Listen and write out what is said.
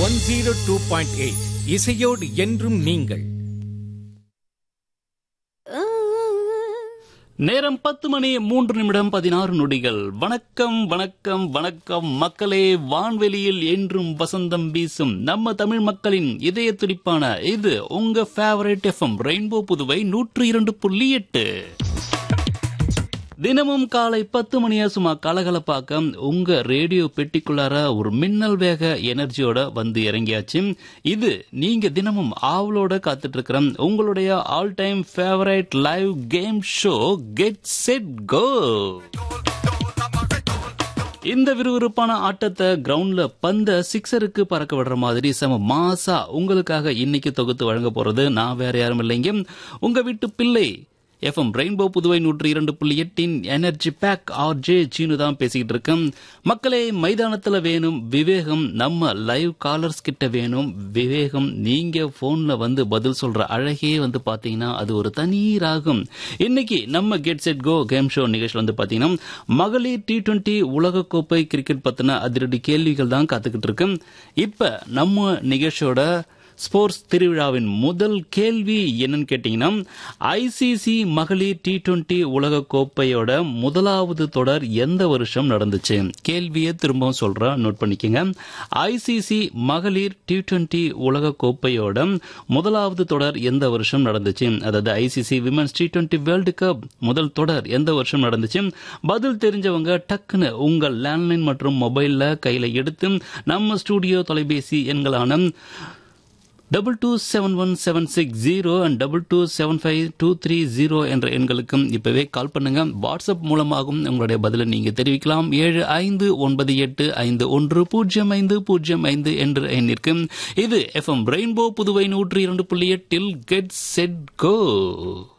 one zero two point eight இசையோடு என்றும் நீங்கள் நேரம் பத்து மணி மூன்று நிமிடம் பதினாறு நொடிகள் வணக்கம் வணக்கம் வணக்கம் மக்களே வான்வெளியில் என்றும் வசந்தம் வீசும் நம்ம தமிழ் மக்களின் இதய துடிப்பான இது உங்க ஃபேவரட் எஃப்எம் ரெயின்போ புதுவை நூற்று இரண்டு புள்ளி எட்டு தினமும் காலை பத்து மணியா சும்மா கலகலப்பாக்க உங்க ரேடியோ பெட்டிக்குள்ளார ஒரு மின்னல் வேக எனர்ஜியோட வந்து இறங்கியாச்சு இது நீங்க தினமும் ஆவலோட காத்துட்டு இருக்கிற உங்களுடைய all time favourite live game show get set go இந்த விறுவிறுப்பான ஆட்டத்தை கிரவுண்ட்ல பந்த சிக்ஸருக்கு பறக்க விடுற மாதிரி செம மாசா உங்களுக்காக இன்னைக்கு தொகுத்து வழங்க போறது நான் வேற யாரும் இல்லைங்க உங்க வீட்டு பிள்ளை எஃப்எம் ரெயின்போ புதுவை நூற்றி இரண்டு புள்ளி எட்டின் energy pack R J Seenu தான் பேசிக்கிட்டு இருக்கேன் மக்களே மைதானத்துல வேணும் விவேகம் நம்ம லைவ் காலர்ஸ் கிட்ட வேணும் விவேகம் நீங்க போன்ல வந்து பதில் சொல்ற அழகே வந்து பாத்தீங்கன்னா அது ஒரு தனி ராகம் இன்னைக்கு நம்ம get set go game show நிகழ்ச்சியில் வந்து பாத்தீங்கன்னா மகளிர் டி டுவெண்டி உலகக்கோப்பை கிரிக்கெட் பத்தின அதிரடி கேள்விகள் தான் காத்துக்கிட்டு இருக்கு இப்ப நம்ம நிகழ்ச்சியோட ஸ்போர்ட்ஸ் திருவிழாவின் முதல் கேள்வி என்னன்னு கேட்டீங்கன்னா ஐசிசி மகளிர் டி டுவெண்டி உலக கோப்பையோட முதலாவது தொடர் எந்த வருஷம் நடந்துச்சு கேள்வியை திரும்பவும் சொல்றேன் நோட் பண்ணிக்கோங்க ஐசிசி மகளிர் டி டுவெண்டி உலக கோப்பையோட முதலாவது தொடர் எந்த வருஷம் நடந்துச்சு அதாவது ICC women's T twenty world cup முதல் தொடர் எந்த வருஷம் நடந்துச்சு பதில் தெரிஞ்சவங்க டக்குன்னு உங்கள் லேண்ட்லைன் மற்றும் மொபைல்ல கையில எடுத்து நம்ம ஸ்டூடியோ தொலைபேசி எண்களான double two seven one seven six zero and double two seven five two three zero என்ற எண்களுக்கும் இப்பவே கால் பண்ணுங்க வாட்ஸ்அப் மூலமாகவும் உங்களுடைய பதிலை நீங்க தெரிவிக்கலாம் ஏழு ஐந்து ஒன்பது எட்டு ஐந்து ஒன்று பூஜ்ஜியம் ஐந்து பூஜ்ஜியம் ஐந்து என்ற எண்ணிற்கு இது எஃப்எம் ரெயின்போ புதுவை நூற்றி இரண்டு புள்ளி எட்டில் கெட் செட் கோ